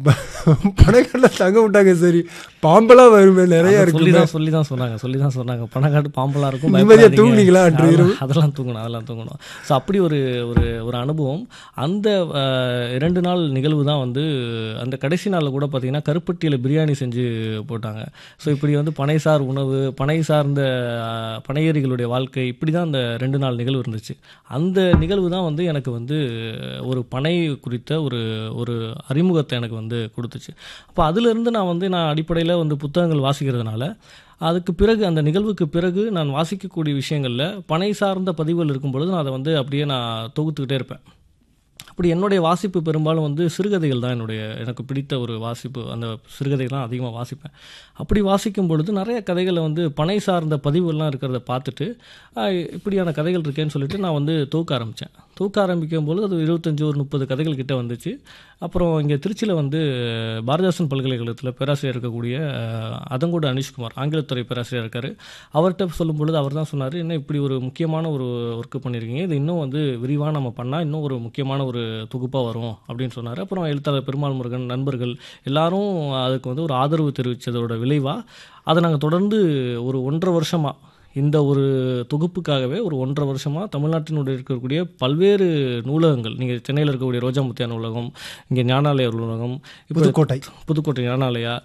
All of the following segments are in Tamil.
பணக்காட்டுல தங்க விட்டாங்க சரி பாம்பெல்லாம் வருமே நிறைய அதை சொல்லி இருக்கு தான் சொல்லி தான் சொன்னாங்க சொல்லி தான் சொன்னாங்க பணக்காட்டு பாம்பெல்லாம் இருக்கும் நிம்மதியா பயப்படாதீங்க. தூங்குனீங்களா அன்று அதெல்லாம் இரவு? அதெல்லாம் தூங்கணும் அதெல்லாம் தூங்கணும் ஸோ அப்படி ஒரு ஒரு ஒரு அனுபவம் அந்த அஹ், இரண்டு நாள் நிகழ்வு தான் வந்து அந்த கடைசி நாளில் கூட பார்த்தீங்கன்னா கருப்பட்டியில் பிரியாணி செஞ்சு போட்டாங்க ஸோ இப்படி வந்து பனைசார் உணவு பனை சார்ந்த அஹ், பனையேறிகளுடைய வாழ்க்கை இப்படி தான் அந்த ரெண்டு நாள் நிகழ்வு இருந்துச்சு அந்த நிகழ்வு தான் வந்து எனக்கு வந்து ஒரு பனை குறித்த ஒரு ஒரு அறிமுகத்தை எனக்கு வந்து கொடுத்துச்சு அப்போ அதிலிருந்து நான் வந்து நான் அடிப்படையில் வந்து புத்தகங்கள் வாசிக்கிறதுனால அதுக்கு பிறகு அந்த நிகழ்வுக்கு பிறகு நான் வாசிக்கக்கூடிய விஷயங்களில் பனை சார்ந்த பதிவுகள் இருக்கும் பொழுது நான் அதை வந்து அப்படியே நான் தொகுத்துக்கிட்டே இருப்பேன் அப்படி என்னுடைய வாசிப்பு பெரும்பாலும் வந்து சிறுகதைகள் தான் என்னுடைய எனக்கு பிடித்த ஒரு வாசிப்பு அந்த சிறுகதைகள் தான் அதிகமாக வாசிப்பேன் அப்படி வாசிக்கும் பொழுது நிறைய கதைகளை வந்து பனை சார்ந்த பதிவுகள்லாம் இருக்கிறத பார்த்துட்டு ஆஹ், இப்படியான கதைகள் இருக்கேன்னு சொல்லிட்டு நான் வந்து தொகுக்க ஆரம்பித்தேன் தொகுக்க ஆரம்பிக்கும் பொழுது அது இருபத்தஞ்சி ஒரு முப்பது கதைகள் கிட்ட வந்துச்சு அப்புறம் இங்கே திருச்சியில் வந்து பாரதிதாசன் பல்கலைக்கழகத்தில் பேராசிரியர் இருக்கக்கூடிய அஹ், அதங்கோடு அனிஷ்குமார் ஆங்கிலத்துறை பேராசிரியர் இருக்கார் அவர்கிட்ட சொல்லும் பொழுது அவர் தான் சொன்னார் என்ன இப்படி ஒரு முக்கியமான ஒரு ஒர்க்கு பண்ணியிருக்கீங்க இது இன்னும் வந்து விரிவாக நம்ம பண்ணால் இன்னும் ஒரு முக்கியமான ஒரு தொகுப்பாக வரும் அப்படின்னு சொன்னார் அப்புறம் எழுத்தாளர் பெருமாள் முருகன் நண்பர்கள் எல்லாரும் அதுக்கு வந்து ஒரு ஆதரவு தெரிவித்ததோட விளைவாக அதை நாங்கள் தொடர்ந்து ஒரு ஒன்றரை வருஷமாக இந்த ஒரு தொகுப்புக்காகவே ஒரு ஒன்றரை வருஷமாக தமிழ்நாட்டினுடைய இருக்கக்கூடிய பல்வேறு நூலகங்கள் நீங்கள் சென்னையில் இருக்கக்கூடிய ரோஜா முத்தியா நூலகம் இங்கே ஞானாலய நூலகம் இப்போ புதுக்கோட்டை புதுக்கோட்டை ஞானாலயா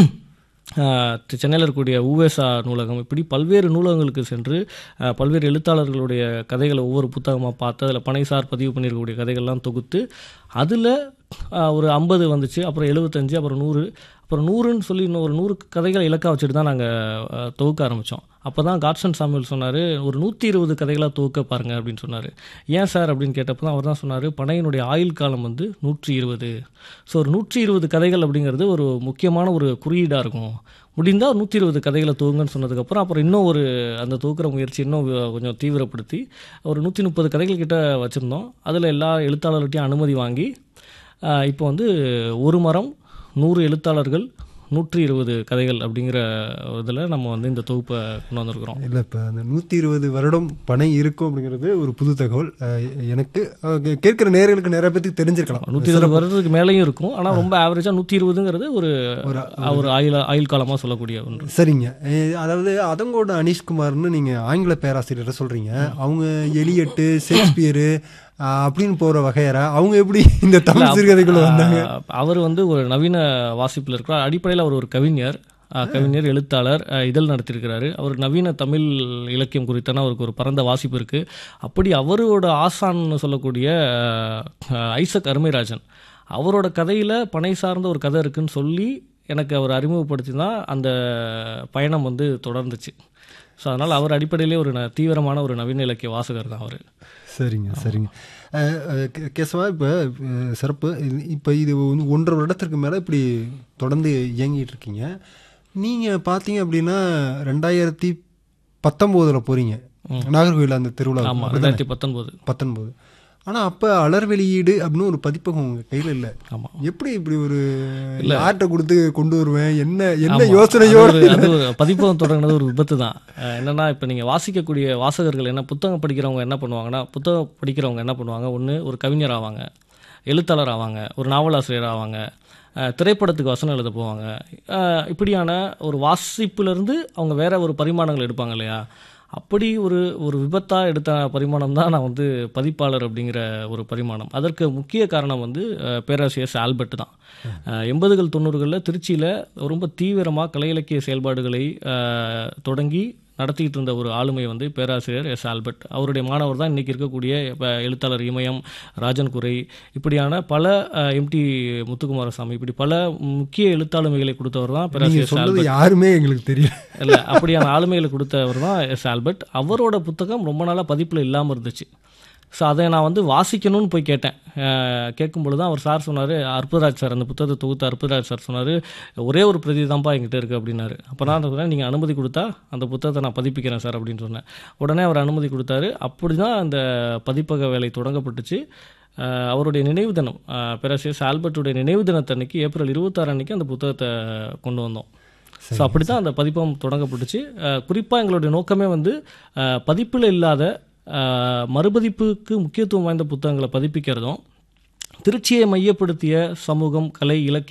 ஆஹ் சென்னையில் இருக்கக்கூடிய ஊவேசா நூலகம் இப்படி பல்வேறு நூலகங்களுக்கு சென்று ஆஹ் பல்வேறு எழுத்தாளர்களுடைய கதைகளை ஒவ்வொரு புத்தகமாக பார்த்து அதில் பனைசார் பதிவு பண்ணியிருக்கக்கூடிய கதைகள்லாம் தொகுத்து அதில் ஒரு ஐம்பது வந்துச்சு அப்புறம் எழுபத்தஞ்சு அப்புறம் நூறு அப்புறம் நூறுன்னு சொல்லி இன்னும் ஒரு நூறு கதைகளை இலக்கா வச்சுட்டு தான் நாங்கள் தொகுக்க ஆரம்பித்தோம் அப்போ தான் காட்சன் சாமுவேல் சொன்னார் ஒரு நூற்றி இருபது கதைகளாக தொகுக்க பாருங்க அப்படின்னு சொன்னார் ஏன் சார் அப்படின்னு கேட்டப்போ தான் அவர் தான் சொன்னார் பனையினுடைய ஆயுள் காலம் வந்து நூற்றி இருபது ஸோ ஒரு நூற்றி இருபது கதைகள் அப்படிங்கிறது ஒரு முக்கியமான ஒரு குறியீடாக இருக்கும் முடிந்தால் நூற்றி இருபது கதைகளை தூங்குன்னு சொன்னதுக்கப்புறம் அப்புறம் இன்னும் ஒரு அந்த தூக்குற முயற்சி இன்னும் வி- கொஞ்சம் தீவிரப்படுத்தி ஒரு நூற்றி முப்பது கதைகள் கிட்ட வச்சுருந்தோம் அதில் எல்லா எழுத்தாளர்கிட்டையும் அனுமதி வாங்கி ஆஹ் இப்போ வந்து ஒரு மரம் நூறு எழுத்தாளர்கள் நூற்றி இருபது கதைகள் அப்படிங்கிற இதில் நம்ம வந்து இந்த தொகுப்பை கொண்டு வந்திருக்கிறோம் இல்லை இப்போ அந்த நூற்றி இருபது வருடம் பனை இருக்கும் அப்படிங்கிறது ஒரு புது தகவல் அஹ், எனக்கு அஹ், கே- கேட்கிற நேயர்களுக்கு நிறைய பேத்துக்கு தெரிஞ்சிருக்கலாம் நூற்றி இருபது வருடத்துக்கு மேலேயும் இருக்கும் ஆனால் ரொம்ப ஆவரேஜாக நூற்றி இருபதுங்கிறது ஒரு ஒரு ஆயுள் ஆயுள் காலமாக சொல்லக்கூடிய ஒன்று சரிங்க அஹ், அதாவது அதங்கோட அனீஷ்குமார்னு நீங்கள் ஆங்கில பேராசிரியரை சொல்கிறீங்க அவங்க எலியட்டு ஷேக்ஸ்பியரு அஹ், அப்படின்னு போகிற வகையறா அவங்க எப்படி இந்த தமிழ் சிறுகதைக்குள்ள வந்தாங்க ஆஹ் அவர் வந்து ஒரு நவீன வாசிப்பில் இருக்கிறார் அடிப்படையில் அவர் ஒரு கவிஞர் ஆஹ் கவிஞர் எழுத்தாளர் ஆஹ் இதழ் நடத்தியிருக்கிறாரு அவர் நவீன தமிழ் இலக்கியம் குறித்தான அவருக்கு ஒரு பரந்த வாசிப்பு இருக்குது அப்படி அவரோட ஆசான்னு சொல்லக்கூடிய ஆஹ் ஐசக் அருமைராஜன் அவரோட கதையில் பனை சார்ந்த ஒரு கதை இருக்குன்னு சொல்லி எனக்கு அவர் அறிமுகப்படுத்தி தான் அந்த பயணம் வந்து தொடர்ந்துச்சு ஸோ அதனால் அவர் அடிப்படையிலே ஒரு ந- தீவிரமான ஒரு நவீன இலக்கிய வாசகர் தான் அவர் சரிங்க சரிங்க அஹ், அஹ், கே- கேசவா இப்போ சிறப்பு இது- இப்போ இது வந்து ஒன்றரை வருடத்திற்கு மேலே இப்படி தொடர்ந்து இயங்கிட்டு இருக்கீங்க நீங்கள் பார்த்தீங்க அப்படின்னா ரெண்டாயிரத்தி பத்தொம்போதில் போகிறீங்க நாகர்கோவில் அந்த திருவிழா ஆமாம் ரெண்டாயிரத்தி பத்தொன்பது பத்தொன்பது ஆனால் அப்போ அலர் வெளியீடு அப்படின்னு ஒரு பதிப்பகம் உங்கள் கையில் இல்லை ஆமாம் எப்படி இப்படி ஒரு யார்கிட்ட கொடுத்து கொண்டு வருவேன் என்ன என்ன ஆமா. யோசனையோட அது ஒரு- அது ஒரு பதிப்பகம் தொடங்கினது ஒரு விபத்து தான் அஹ் என்னன்னா இப்போ நீங்கள் வாசிக்கக்கூடிய வாசகர்கள் என்ன புத்தகம் படிக்கிறவங்க என்ன பண்ணுவாங்கன்னா புத்தகம் படிக்கிறவங்க என்ன பண்ணுவாங்க ஒன்று ஒரு கவிஞர் ஆவாங்க எழுத்தாளர் ஆவாங்க ஒரு நாவலாசிரியர் ஆவாங்க அஹ் திரைப்படத்துக்கு வசனம் எழுத போவாங்க அஹ் இப்படியான ஒரு வாசிப்புலேருந்து அவங்க வேற ஒரு பரிமாணங்கள் எடுப்பாங்க இல்லையா அப்படி ஒரு ஒரு விபத்தாக எடுத்த பரிமாணம் தான் நான் வந்து பதிப்பாளர் அப்படிங்கிற ஒரு பரிமாணம் அதற்கு முக்கிய காரணம் வந்து அஹ், பேராசிரியர் ஆல்பர்ட் தான் அஹ், எண்பதுகள் தொண்ணூறுகளில் திருச்சியில் ரொம்ப தீவிரமாக கலை இலக்கிய செயல்பாடுகளை அஹ், தொடங்கி நடத்திக்கிட்டு இருந்த ஒரு ஆளுமை வந்து பேராசிரியர் எஸ் ஆல்பர்ட் அவருடைய மாணவர் தான் இன்றைக்கி இருக்கக்கூடிய இப்ப எழுத்தாளர் இமயம் ராஜன் குரை இப்படியான பல எம்டி முத்துக்குமாரசாமி இப்படி பல முக்கிய எழுத்தாளுமைகளை கொடுத்தவர் தான் நீங்கள் பேராசிரியர் எஸ். சொன்னது யாருமே எங்களுக்கு தெரியல இல்லை அப்படியான ஆளுமைகளை கொடுத்தவர் தான் எஸ் ஆல்பர்ட் அவரோட புத்தகம் ரொம்ப நாளாக பதிப்பில் இல்லாமல் இருந்துச்சு ஸோ அதை நான் வந்து வாசிக்கணும்னு போய் கேட்டேன் அஹ் கேட்கும் பொழுது தான் அவர் சார் சொன்னார் அற்புதராஜ் சார் அந்த புத்தகத்தை தொகுத்த அற்புதராஜ் சார் சொன்னார் ஒரே ஒரு பிரதி தான்ப்பா என்கிட்ட இருக்குது அப்படின்னாரு அப்போ நான் சொன்னேன் நீங்கள் அனுமதி கொடுத்தா அந்த புத்தகத்தை நான் பதிப்பிக்கிறேன் சார் அப்படின்னு சொன்னேன் உடனே அவர் அனுமதி கொடுத்தாரு அப்படி தான் அந்த பதிப்பக வேலை தொடங்கப்பட்டுச்சு அஹ் அவருடைய நினைவு தினம் அஹ் பேராசிரியர் ஆல்பர்ட்டுடைய நினைவு தினத்தன்னைக்கு ஏப்ரல் இருபத்தாறு அன்னைக்கு அந்த புத்தகத்தை கொண்டு வந்தோம் ஸோ அப்படி தான் அந்த பதிப்பகம் தொடங்கப்பட்டுச்சு குறிப்பாக எங்களுடைய நோக்கமே வந்து அஹ், பதிப்பில் இல்லாத அஹ், மறுபதிப்புக்கு முக்கியத்துவம் வாய்ந்த புத்தகங்களை பதிப்பிக்கிறதும் திருச்சியை மையப்படுத்திய சமூகம் கலை இலக்கியம்